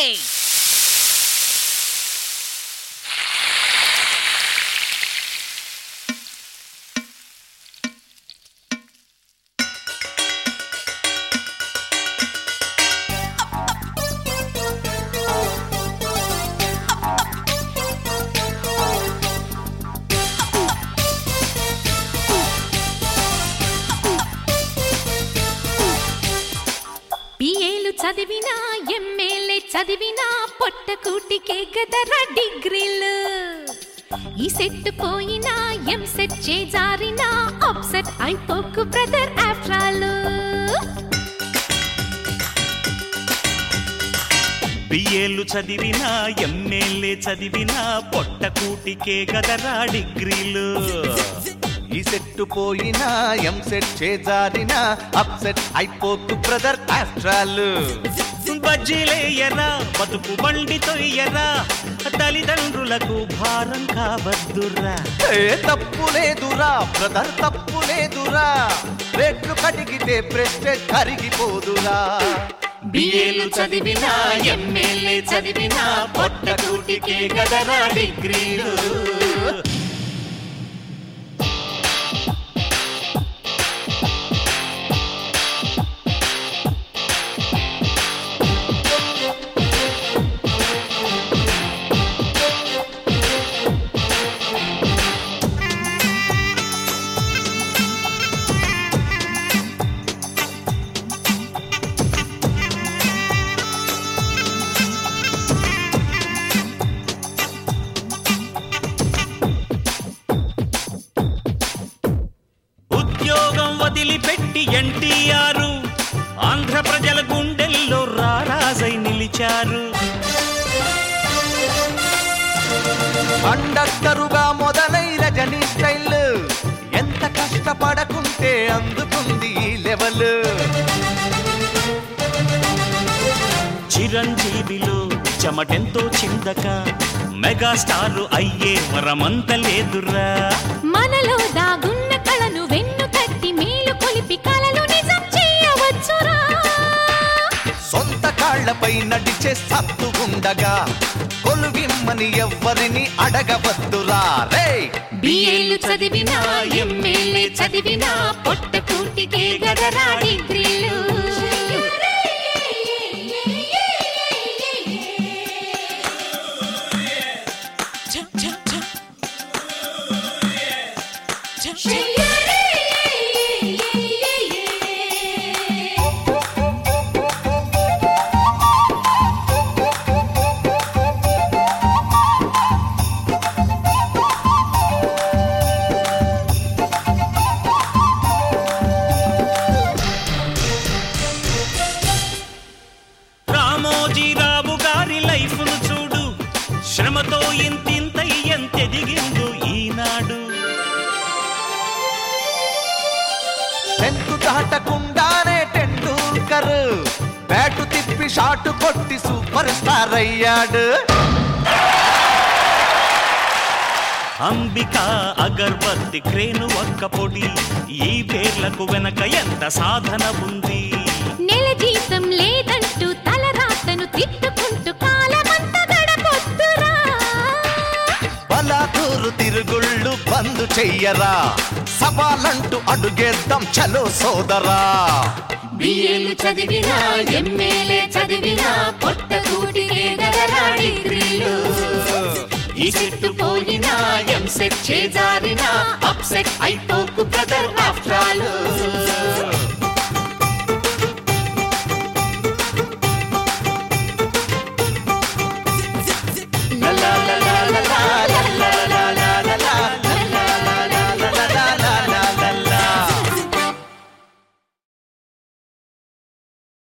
బిఏలు చదివినా ఎంఏలే చదివినా పొట్ట కూటికే గదరా డిగ్రీలు ఈ సెట్ పోయినా ఎం సెట్ చేజారినా అప్సెట్ అయిపోకు బ్రదర్ ఆఫ్రాలు బిఏలు చదివినా ఎంఏలే చదివినా పొట్ట కూటికే గదరా డిగ్రీలు ఈ సెట్ పోయినా ఎం సెట్ చేజారినా అప్సెట్ అయిపోకు బ్రదర్ ఆఫ్ట్రాల్ బజ్జీలేయరా బతుకు బండి తొయ్యరా తల్లిదండ్రులకు భారం కావద్దురా ఏ తప్పు లేదురా బ్రదర్ తప్పు లేదురా రేట్లు కడిగితే ప్రెస్టేజ్ కరిగిపోదురా బిఏలు చదివినా ఎంఏలే చదివినా పొట్ట కూటికే గదరా డిగ్రీలు ఉద్యోగం వదిలిపెట్టి ఎన్టీఆర్ ఆంధ్ర ప్రజల గుండెల్లో రారాజై నిలిచారు కండక్టరుగా మొదలై రజనీ స్టైల్ ఎంత కష్టపడకుంటే అందుకుంది ఈ లెవెల్ చిరంజీవిలో చెమటెంతో చిందక మెగాస్టార్ అయ్యే వరమంత లేదురా మనలో దాగున్న కళను వెన్ను తట్టి మేలు కొలిపి కళలు నిజం చేయవచ్చురా సొంత కాళ్లపై నడిచే సత్తు ఉండగా కొలువిమ్మని ఎవ్వరిని అడగవద్దురా రే బిఏలు చదివినా ఎంఏలే చదివినా పొట్ట కూటికే గదరా డిగ్రీలు రామోజీరావు గారి లైఫ్ ను చూడు శ్రమతో ఇంతింత ఎంతెదిగిందో ఈనాడు టెన్త్ దాటకుండానే టెండూల్కర్ బ్యాటు తిప్పి షాట్ కొట్టి సూపర్ స్టార్ అయ్యాడు అంబిక అగర్బత్తి క్రేను ఒక్క పొడి ఈ పేర్లకు వెనక ఎంత సాధన ఉంది నెల జీతం లేదంటూ తల రాతను తిట్టుకుంటూ కాలమంత గడపొద్దురా బలాదూరు తిరుగుళ్ళు బంద్ చెయ్యరా సవాలంటూ అడుగేద్దాం చలో సోదరా బిఏలు చదివినా ఎంఏలే చదివినా పొట్ట కూటికే గదరా డిగ్రీలు ఈ చెట్టు పోయినా ఎంసెట్ చేజారినా అప్సెట్ అయిపోకు బ్రదర్ ఆఫ్టర్ ఆల్